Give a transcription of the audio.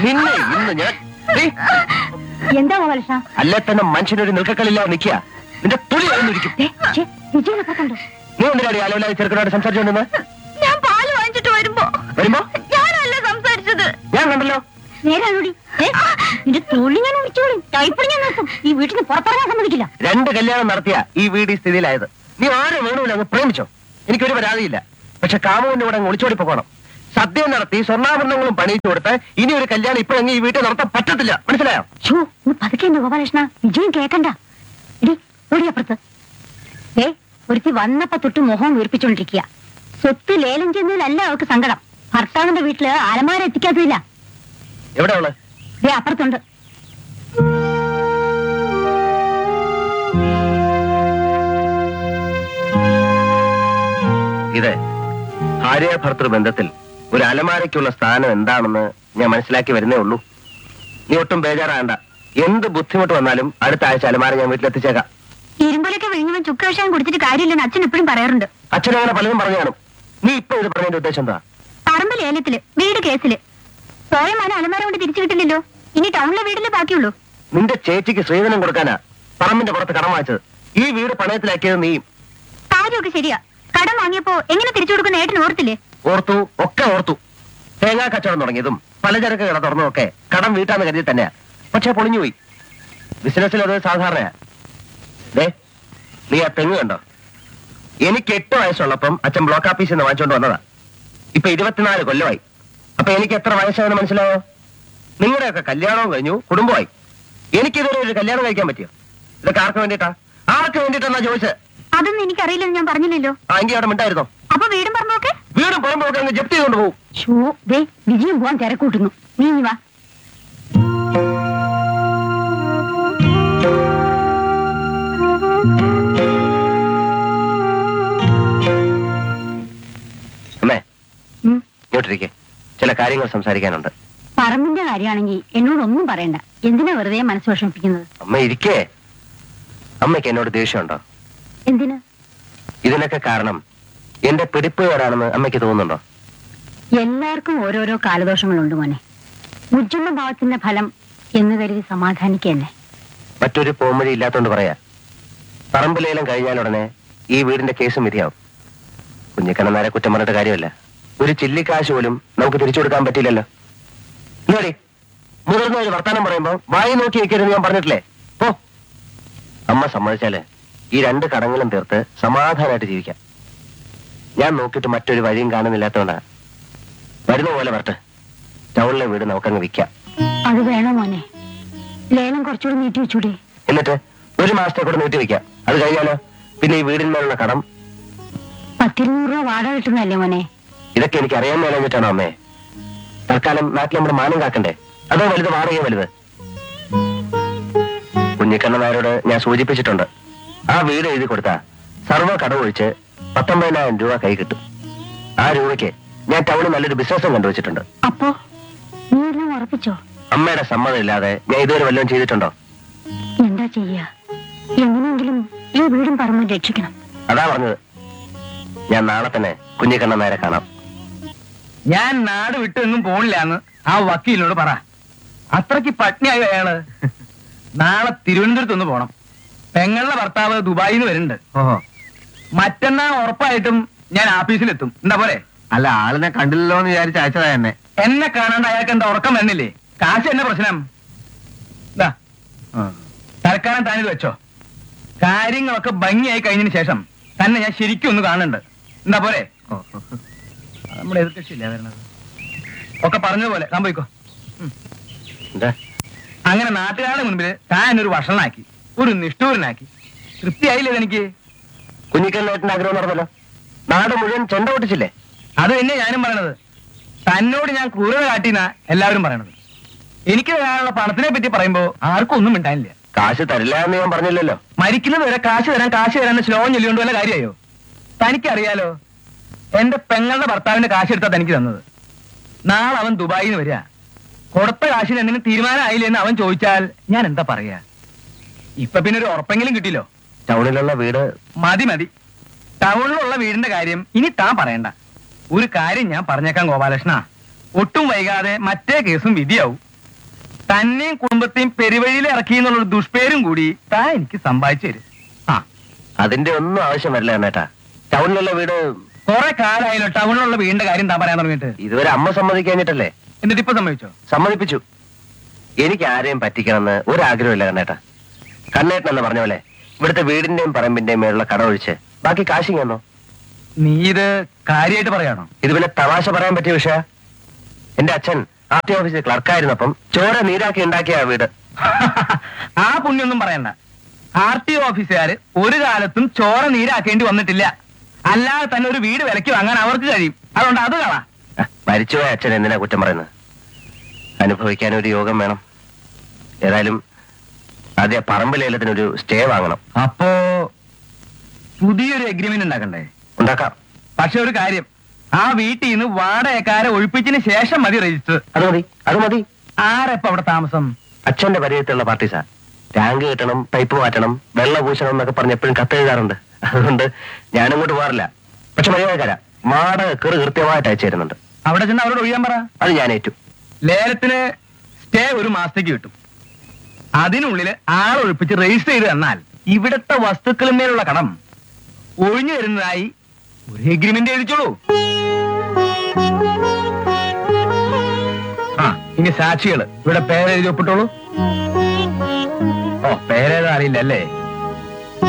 നിന്നെ ഇന്ന് ഞാൻ ദേ, എന്താ ഗോപാലകൃഷ്ണ അല്ലേ തന്നെ മനുഷ്യനൊരു നിൽക്കക്കളില്ലാതെ നിൽക്കുക നിന്റെ തുണി ഒന്നിരിക്കും ദേ, ഛെ, വിജയനെ പുറത്തുണ്ടോ നീ എന്തിനാടി അലവിലാതെ ചെറുക്കനോട് സംസാരിച്ചുകൊണ്ടെന്ന് ഞാൻ പാല് വാങ്ങിച്ചിട്ട് വരുമ്പോ വരുമ്പോ ഞാനല്ല സംസാരിച്ചത് ഞാൻ കണ്ടല്ലോ നേരാണോടി ഏ? നിന്റെ തൊള്ളി ഞാൻ ഒഴിച്ചോളും ടൈപ്പിടി ഞാൻ നോക്കും ഈ വീട്ടിൽ നിന്ന് പുറത്തിറങ്ങാൻ സമ്മതിക്കില്ല രണ്ട് കല്യാണം നടത്തിയ ഈ വീട് ഈ സ്ഥിതിയിലായത് നീ ആരെ വേണമില്ല അങ്ങ് പ്രേമിച്ചോ എനിക്കൊരു പരാതിയില്ല പക്ഷെ കാമുവിന്റെ കൂടെ അങ്ങ് ഒളിച്ചോടി പോകണം സദ്യം നടത്തി സ്വർണ്ണാഭരണങ്ങളും പണിയിച്ചു കൊടുത്ത് ഇനി ഒരു കല്യാണം ഇപ്പോഴെങ്കിൽ ഈ വീട്ടിൽ നടത്താൻ പറ്റത്തില്ല മനസ്സിലായോ ഷോ നീ പതുക്കെ എന്റെ ഗോപാലകൃഷ്ണ വിജയം കേക്കണ്ട ഇടി ഓടിയപ്പുറത്ത് ഏ ഒരുത്തി വന്നപ്പോ തൊട്ട് മുഖം വീർപ്പിച്ചോണ്ടിരിക്കുക സ്വത്ത് ലേലം ചെയ്യുന്നതിലല്ല അവൾക്ക് സങ്കടം ഭർത്താവിന്റെ വീട്ടില് അലമാര എത്തിക്കാത്തില്ല എവിടെ ഉള്ളത് ദേ അപ്പുറത്തുണ്ട് ഇത് ഭാര്യ ഭർത്തൃ ബന്ധത്തിൽ ഒരു അലമാരയ്ക്കുള്ള സ്ഥാനം എന്താണെന്ന് ഞാൻ മനസ്സിലാക്കി വരുന്നേ ഉള്ളൂ നീ ഒട്ടും ബേജാറാകണ്ട എന്ത് ബുദ്ധിമുട്ട് വന്നാലും അടുത്ത ആഴ്ച അലമാര ഞാൻ വീട്ടിലെത്തിച്ചേക്കാം ഇരുമ്പലൊക്കെ വിഴുങ്ങുമ്പോൾ ചുക്ക് കഷായം കുടിച്ചിട്ട് കാര്യമില്ലെന്ന് അച്ഛൻ എപ്പോഴും പറയാറുണ്ട് അച്ഛനങ്ങനെ പലതും പറഞ്ഞു കാണും നീ ഇപ്പൊ ഇത് പറഞ്ഞതിന്റെ ഉദ്ദേശം എന്താ പറമ്പ് ലേലത്തില് വീട് കേസില് സ്വയമാണ് അലമാര കൊണ്ട് തിരിച്ചു കിട്ടില്ലല്ലോ ഇനി ടൗണിലെ വീട്ടിലെ ബാക്കിയുള്ളൂ നിന്റെ ചേച്ചിക്ക് സ്ത്രീധനം കൊടുക്കാനാ പറമ്പിന്റെ പുറത്ത് കടം വാങ്ങിച്ചത് ഈ വീട് പണയത്തിലാക്കിയത് നീ കാര്യമൊക്കെ ശരിയാ കടം വാങ്ങിയപ്പോ എങ്ങനെ തിരിച്ചു കൊടുക്കുന്ന ഏട്ടൻ ഓർത്തില്ലേ ഓർത്തു ഒക്കെ ഓർത്തു തേങ്ങാ കച്ചവടം തുടങ്ങിയതും പലചരക്ക് കട തുറന്നതും ഒക്കെ കടം വീട്ടാന്ന് കരുതി തന്നെയാ പക്ഷെ പൊളിഞ്ഞുപോയി ബിസിനസ്സിൽ അത് സാധാരണയാ ദേ നീ ആ തെങ്ങ് കണ്ടോ എനിക്ക് എട്ട് വയസ്സുള്ളപ്പം അച്ഛൻ ബ്ലോക്ക് ഓഫീസിൽ നിന്ന് വാങ്ങിച്ചോണ്ട് വന്നതാ ഇപ്പൊ ഇരുപത്തിനാല് കൊല്ലമായി അപ്പൊ എനിക്ക് എത്ര വയസ്സായെന്ന് മനസ്സിലായോ നിങ്ങളുടെയൊക്കെ കല്യാണവും കഴിഞ്ഞു കുടുംബമായി എനിക്കിതുവരെ ഒരു കല്യാണം കഴിക്കാൻ പറ്റിയോ ഇതൊക്കെ ആർക്ക് വേണ്ടിയിട്ടാ ആർക്ക് വേണ്ടിയിട്ടെന്നാ ചോദിച്ചത് അതൊന്നും എനിക്കറിയില്ലെന്ന് ഞാൻ പറഞ്ഞില്ലല്ലോ ആ എങ്കിൽ അവിടെ മിണ്ടായിരുന്നോ അപ്പൊ വീടും പറമ്പൊക്കെ വീടും പുറമ്പൊക്കെ അങ്ങ് ജപ്തി ചെയ്തുകൊണ്ട് പോകും ഷോ ദേ വിജയം പോവാൻ തിരക്കൂട്ടുന്നു നീ ഇനി വാ അമ്മേ ഉം. ഇങ്ങോട്ടിരിക്കെ ചില കാര്യങ്ങൾ സംസാരിക്കാനുണ്ട് പറമ്പിന്റെ കാര്യമാണെങ്കിൽ എന്നോടൊന്നും പറയണ്ട എന്തിനാ വെറുതെ മനസ്സ് വിഷമിപ്പിക്കുന്നത് അമ്മ ഇരിക്കേ അമ്മയ്ക്ക് എന്നോട് ദേഷ്യമുണ്ടോ എന്തിന് ഇതിനൊക്കെ കാരണം എന്റെ പിടിപ്പുകാരാണെന്ന് അമ്മയ്ക്ക് തോന്നുന്നുണ്ടോ എല്ലാവർക്കും ഓരോരോ കാലദോഷങ്ങളുണ്ട് മോനെ ഉജ്ജ്വല ഭാവത്തിന്റെ ഫലം എന്ന് കരുതി സമാധാനിക്കന്നെ മറ്റൊരു പോംവഴി ഇല്ലാത്തോണ്ട് പറയാ പറമ്പ് ലേലം കഴിഞ്ഞാലുടനെ ഈ വീടിന്റെ കേസും വിധിയാവും കുഞ്ഞിക്കണ്ണനാരെ കുറ്റം പറഞ്ഞിട്ട് കാര്യമല്ല ഒരു ചില്ലിക്കാശ് പോലും നമുക്ക് തിരിച്ചു കൊടുക്കാൻ പറ്റില്ലല്ലോ ഇങ്ങോടി മുതിർന്ന ഒരു വർത്താനം പറയുമ്പോ വായി നോക്കി വെക്കരുത് ഞാൻ പറഞ്ഞിട്ടില്ലേ പോ അമ്മ സമ്മതിച്ചാല് ഈ രണ്ട് കടങ്ങളും തീർത്ത് സമാധാനമായിട്ട് ജീവിക്കാം ഞാൻ നോക്കിയിട്ട് മറ്റൊരു വഴിയും കാണുന്നില്ലാത്തോണ്ടാ വരുന്ന പോലെ വരട്ടെ ടൗണിലെ വീട് നമുക്കങ്ങ് വിൽക്കാം അത് വേണോ മോനെ ലേലം കുറച്ചുകൂടി നീട്ടി വെച്ചൂടെ എന്നിട്ട് ഒരു മാസത്തെ കൂടെ നീട്ടി വെക്കാം അത് കഴിഞ്ഞാലോ പിന്നെ ഈ വീടിന്മേലുള്ള കടം പത്തിരുന്നൂറ് രൂപ വാടക കിട്ടുന്നതല്ലേ മോനെ ഇതൊക്കെ എനിക്ക് അറിയാൻ മേലഞ്ഞിട്ടാണോ അമ്മേ തൽക്കാലം നാട്ടിൽ നമ്മുടെ മാനം കാക്കണ്ടേ അതോ വലുത് വാടകയോ വലുത് കുഞ്ഞിക്കണ്ണനാരോട് ഞാൻ സൂചിപ്പിച്ചിട്ടുണ്ട് ആ വീട് എഴുതി കൊടുത്താ സർവ്വ കടമൊഴിച്ച് പത്തൊമ്പതിനായിരം രൂപ കൈ കിട്ടും ആ രൂപയ്ക്ക് ഞാൻ ടൗണിൽ നല്ലൊരു ബിസിനസ്സും കണ്ടുവച്ചിട്ടുണ്ട് അപ്പോ നീ എല്ലാം ഉറപ്പിച്ചോ അമ്മയുടെ സമ്മതം ഇല്ലാതെ ഞാൻ ഇതുവരെ വല്ലതും ചെയ്തിട്ടുണ്ടോ എന്താ ചെയ്യാ എങ്ങനെയെങ്കിലും ഈ വീടും പറമ്പും രക്ഷിക്കണം അതാ പറഞ്ഞത് ഞാൻ നാളെ തന്നെ കുഞ്ഞിക്കണ്ണനാരെ കാണാം ഞാൻ നാട് വിട്ടെങ്ങും പോണില്ലാന്ന് ആ വക്കീലിനോട് പറ അത്രയ്ക്ക് പട്നിയായി അയാള് നാളെ തിരുവനന്തപുരത്ത് ഒന്ന് പോണം പെങ്ങളുടെ ഭർത്താവ് ദുബായിൽ നിന്ന് വരുന്നുണ്ട് ഓഹോ മറ്റന്നാ ഉറപ്പായിട്ടും ഞാൻ ആഫീസിലെത്തും എന്താ പോരെ അല്ല ആളിനെ കണ്ടില്ലല്ലോ എന്ന് വിചാരിച്ച് അയച്ചതാ എന്നെ എന്നെ കാണാണ്ട് അയാൾക്ക് എന്താ ഉറക്കം വരുന്നില്ലേ കാശ് എന്നെ പ്രശ്നം ദാ, തൽക്കാലം താനിത് വെച്ചോ കാര്യങ്ങളൊക്കെ ഭംഗിയായി കഴിഞ്ഞതിന് ശേഷം തന്നെ ഞാൻ ശരിക്കും ഒന്ന് കാണുന്നുണ്ട് എന്താ പോരെ നമ്മുടെ എതിർക്കക്ഷിയില്ലേ വരണത് ഒക്കെ പറഞ്ഞതുപോലെ സംഭവിക്കോ എന്താ അങ്ങനെ നാട്ടുകാരുടെ മുൻപിൽ താൻ ഒരു വഷളനാക്കി ഒരു നിഷ്ഠൂരനാക്കി തൃപ്തിയായില്ലേ എനിക്ക് കുഞ്ഞിക്കണ്ണേട്ടന്റെ ആഗ്രഹം നടന്നല്ലോ നാട് മുഴുവൻ ചെണ്ട പൊട്ടിച്ചില്ലേ അത് തന്നെ ഞാനും പറയണത് തന്നോട് ഞാൻ ക്രൂരത കാട്ടിന്ന എല്ലാവരും പറയണത് എനിക്ക് തരാനുള്ള പണത്തിനെ പറ്റി പറയുമ്പോ ആർക്കും ഒന്നും മിണ്ടാനില്ല കാശ് തരില്ല എന്ന് ഞാൻ പറഞ്ഞില്ലല്ലോ മരിക്കുന്നത് വരെ കാശ് തരാൻ കാശ് തരാൻ ശ്ലോകം ചൊല്ലിക്കൊണ്ട് വല്ല കാര്യമായോ തനിക്കറിയാലോ എന്റെ പെങ്ങളുടെ ഭർത്താവിന്റെ കാശ് എടുത്താ തനിക്ക് തന്നത് നാളെ അവൻ ദുബായിൽ നിന്ന് വരിക കൊടുത്ത കാശിന് എന്തിനും തീരുമാനമായില്ലേ എന്ന് അവൻ ചോദിച്ചാൽ ഞാൻ എന്താ പറയാ ഇപ്പൊ പിന്നെ ഒരു ഉറപ്പെങ്കിലും കിട്ടിയില്ലോ ടൗണിലുള്ള വീട് മതി മതി ടൗണിലുള്ള വീടിന്റെ കാര്യം ഇനി താൻ പറയണ്ട ഒരു കാര്യം ഞാൻ പറഞ്ഞേക്കാം ഗോപാലകൃഷ്ണ ഒട്ടും വൈകാതെ മറ്റേ കേസും വിധിയാവും തന്നെയും കുടുംബത്തെയും പെരുവഴിയിൽ ഇറക്കി എന്നുള്ളൊരു ദുഷ്പേരും കൂടി താ എനിക്ക് സമ്പാദിച്ചു തരും ആ അതിന്റെ ഒന്നും ആവശ്യം വരില്ല കണ്ണേട്ടാ ടൗണിലുള്ള വീട് കുറെ കാലമായല്ലോ ടൗണിലുള്ള വീടിന്റെ കാര്യം താൻ പറയാൻ തുടങ്ങിയിട്ട് ഇതുവരെ അമ്മ സമ്മതിക്കാഞ്ഞിട്ടല്ലേ എന്നിട്ട് ഇപ്പൊ സമ്മതിച്ചോ സമ്മതിപ്പിച്ചു എനിക്ക് ആരെയും പറ്റിക്കണമെന്ന് ഒരാഗ്രഹമില്ല കണ്ണേട്ടാ കണ്ണേട്ടൻ എന്ന് പറഞ്ഞ പോലെ ഇവിടുത്തെ വീടിന്റെയും പറമ്പിന്റെയും മേലുള്ള കട ഒഴിച്ച് ബാക്കി കാശിങ് തന്നോ നീ ഇത് കാര്യമായിട്ട് പറയാണോ ഇത് പിന്നെ തമാശ പറയാൻ പറ്റിയ വിഷയ എന്റെ അച്ഛൻ ആർ ടി ഓഫീസിൽ ക്ലർക്കായിരുന്നപ്പം ചോര നീരാക്കി ഉണ്ടാക്കിയ ആ വീട് ആ പുണ്യൊന്നും പറയണ്ട ആർ ടി ഓഫീസുകാര് ഒരു കാലത്തും ചോര നീരാക്കേണ്ടി വന്നിട്ടില്ല അല്ലാതെ തന്നെ ഒരു വീട് വിലക്ക് വാങ്ങാൻ അവർക്ക് കഴിയും അതുകൊണ്ട് അത് കളാ ആ, മരിച്ചുപോയ അച്ഛൻ എന്തിനാ കുറ്റം പറയുന്നത് അനുഭവിക്കാൻ ഒരു യോഗം വേണം ഏതായാലും ആദ്യ പറമ്പ് ലേലത്തിനൊരു സ്റ്റേ വാങ്ങണം അപ്പോ പുതിയൊരു എഗ്രിമെന്റ് ഉണ്ടാക്കണ്ടേ ഉണ്ടാക്കാം പക്ഷെ ഒരു കാര്യം ആ വീട്ടിൽ നിന്ന് വാടകക്കാരെ ഒഴിപ്പിച്ചതിന് ശേഷം മതി രജിസ്റ്റർ അത് മതി അത് മതി ആരെപ്പ അവിടെ താമസം അച്ഛന്റെ പരിചയത്തിലുള്ള പാർട്ടീസാ ടാങ്ക് കിട്ടണം പൈപ്പ് മാറ്റണം വെള്ളം പൂശണം എന്നൊക്കെ പറഞ്ഞ് എപ്പോഴും കത്തെഴുതാറുണ്ട് അതുകൊണ്ട് ഞാനങ്ങോട്ട് പോകാറില്ല പക്ഷെ മര്യാദക്കാരാ വാടക കെറു കൃത്യമായിട്ട് അയച്ചു തരുന്നുണ്ട് അവിടെ ചെന്ന് അവരോട് ഒഴിയാൻ പറ അത് ഞാൻ ഏറ്റു ലേലത്തിന് സ്റ്റേ ഒരു മാസത്തേക്ക് കിട്ടും അതിനുള്ളിൽ ആൾ ഒഴിപ്പിച്ച് രജിസ്റ്റർ ചെയ്ത് തന്നാൽ ഇവിടുത്തെ വസ്തുക്കളുമേലുള്ള കടം ഒഴിഞ്ഞു വരുന്നതായി ഒരു എഗ്രിമെന്റ് എഴുതിച്ചോളൂ ആ ഇനി സാക്ഷികള് ഇവിടെ പേരെഴുതി ഒപ്പിട്ടോളൂ ഓ പേരേതാ അറിയില്ല അല്ലേ